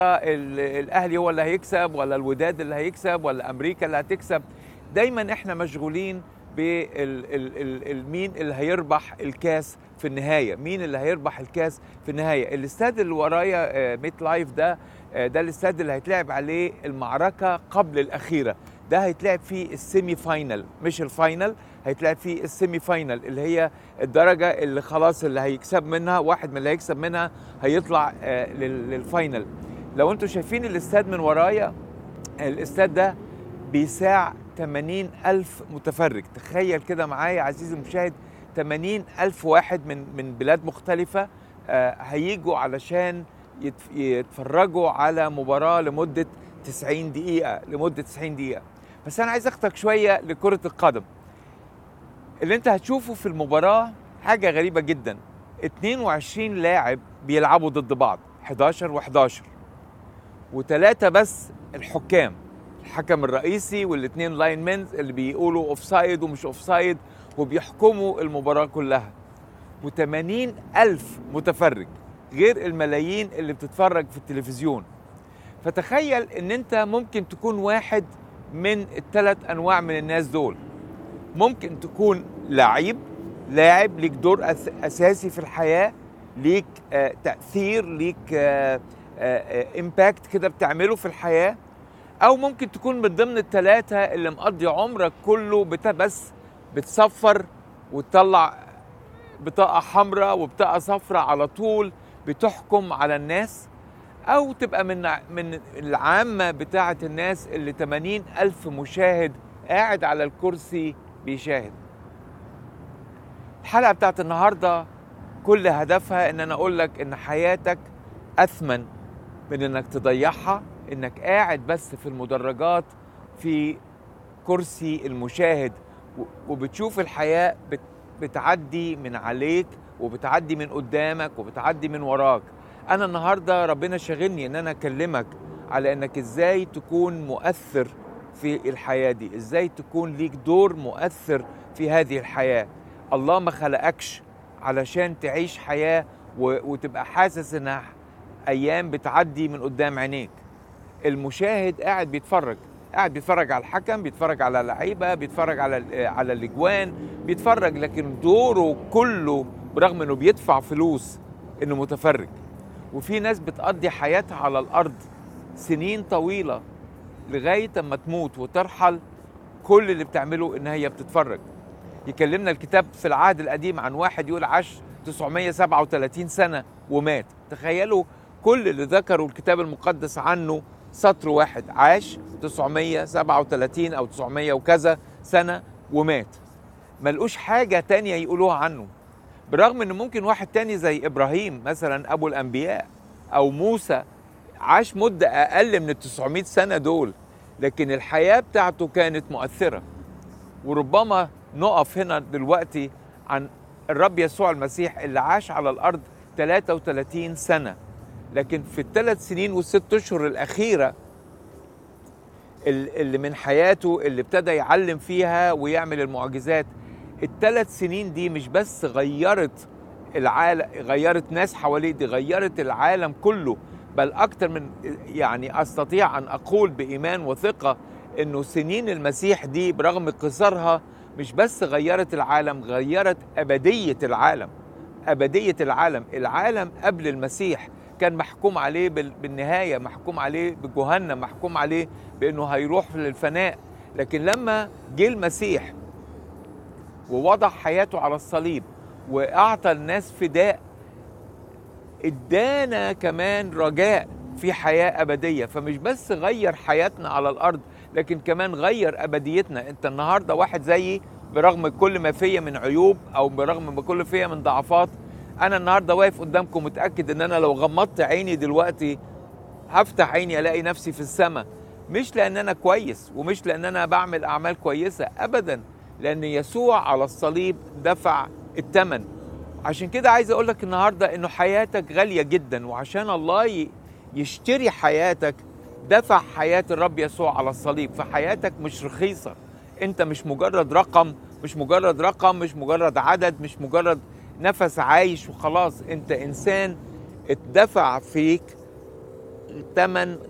ال- الاهلي هو اللي هيكسب ولا الوداد اللي هيكسب ولا امريكا اللي هتكسب دايما احنا مشغولين بالمين اللي هيربح الكاس في النهايه مين اللي هيربح الكاس في النهايه الاستاد اللي ورايا آه، ميت لايف ده آه، ده الاستاد اللي هيتلعب عليه المعركه قبل الاخيره ده هيتلعب فيه السيمي فاينل مش الفاينل هيتلعب فيه السيمي فاينل اللي هي الدرجه اللي خلاص اللي هيكسب منها واحد من اللي هيكسب منها هيطلع آه، لل- للفاينل لو انتم شايفين الاستاد من ورايا الاستاد ده بيساع 80 ألف متفرج تخيل كده معايا عزيزي المشاهد 80 ألف واحد من من بلاد مختلفة آه، هيجوا علشان يتف- يتفرجوا على مباراة لمدة 90 دقيقة لمدة 90 دقيقة بس أنا عايز أخدك شوية لكرة القدم اللي أنت هتشوفه في المباراة حاجة غريبة جدا 22 لاعب بيلعبوا ضد بعض 11 و11 وثلاثة بس الحكام الحكم الرئيسي والاثنين لاين مينز اللي بيقولوا اوف سايد ومش اوف سايد وبيحكموا المباراة كلها و80 ألف متفرج غير الملايين اللي بتتفرج في التلفزيون فتخيل ان انت ممكن تكون واحد من الثلاث انواع من الناس دول ممكن تكون لعيب لاعب ليك دور أس- اساسي في الحياه ليك آه تاثير ليك آه آه امباكت كده بتعمله في الحياه او ممكن تكون من ضمن الثلاثه اللي مقضي عمرك كله بت بس بتصفر وتطلع بطاقه حمراء وبطاقه صفراء على طول بتحكم على الناس او تبقى من من العامه بتاعه الناس اللي 80 الف مشاهد قاعد على الكرسي بيشاهد الحلقه بتاعت النهارده كل هدفها ان انا اقول لك ان حياتك اثمن من انك تضيعها انك قاعد بس في المدرجات في كرسي المشاهد و- وبتشوف الحياه بت- بتعدي من عليك وبتعدي من قدامك وبتعدي من وراك انا النهارده ربنا شاغلني ان انا اكلمك على انك ازاي تكون مؤثر في الحياه دي ازاي تكون ليك دور مؤثر في هذه الحياه الله ما خلقكش علشان تعيش حياه و- وتبقى حاسس انها ايام بتعدي من قدام عينيك المشاهد قاعد بيتفرج قاعد بيتفرج على الحكم بيتفرج على اللعيبه بيتفرج على ال- على الاجوان بيتفرج لكن دوره كله برغم انه بيدفع فلوس انه متفرج وفي ناس بتقضي حياتها على الارض سنين طويله لغايه اما تموت وترحل كل اللي بتعمله ان هي بتتفرج يكلمنا الكتاب في العهد القديم عن واحد يقول عاش 937 سنه ومات تخيلوا كل اللي ذكروا الكتاب المقدس عنه سطر واحد عاش 937 او 900 وكذا سنه ومات ملقوش حاجه تانية يقولوها عنه برغم ان ممكن واحد تاني زي ابراهيم مثلا ابو الانبياء او موسى عاش مده اقل من ال 900 سنه دول لكن الحياه بتاعته كانت مؤثره وربما نقف هنا دلوقتي عن الرب يسوع المسيح اللي عاش على الارض 33 سنه لكن في الثلاث سنين والست اشهر الاخيره ال- اللي من حياته اللي ابتدى يعلم فيها ويعمل المعجزات الثلاث سنين دي مش بس غيرت العالم غيرت ناس حواليه دي غيرت العالم كله بل اكتر من يعني استطيع ان اقول بايمان وثقه انه سنين المسيح دي برغم قصرها مش بس غيرت العالم غيرت ابديه العالم ابديه العالم العالم قبل المسيح كان محكوم عليه بال- بالنهايه محكوم عليه بجهنم محكوم عليه بانه هيروح للفناء لكن لما جه المسيح ووضع حياته على الصليب واعطى الناس فداء ادانا كمان رجاء في حياه ابديه فمش بس غير حياتنا على الارض لكن كمان غير ابديتنا انت النهارده واحد زيي برغم كل ما فيا من عيوب او برغم ما كل فيا من ضعفات انا النهارده واقف قدامكم متاكد ان انا لو غمضت عيني دلوقتي هفتح عيني الاقي نفسي في السماء مش لان انا كويس ومش لان انا بعمل اعمال كويسه ابدا لان يسوع على الصليب دفع الثمن عشان كده عايز اقول لك النهارده انه حياتك غاليه جدا وعشان الله ي- يشتري حياتك دفع حياه الرب يسوع على الصليب فحياتك مش رخيصه انت مش مجرد رقم مش مجرد رقم مش مجرد عدد مش مجرد نفس عايش وخلاص انت انسان اتدفع فيك ثمن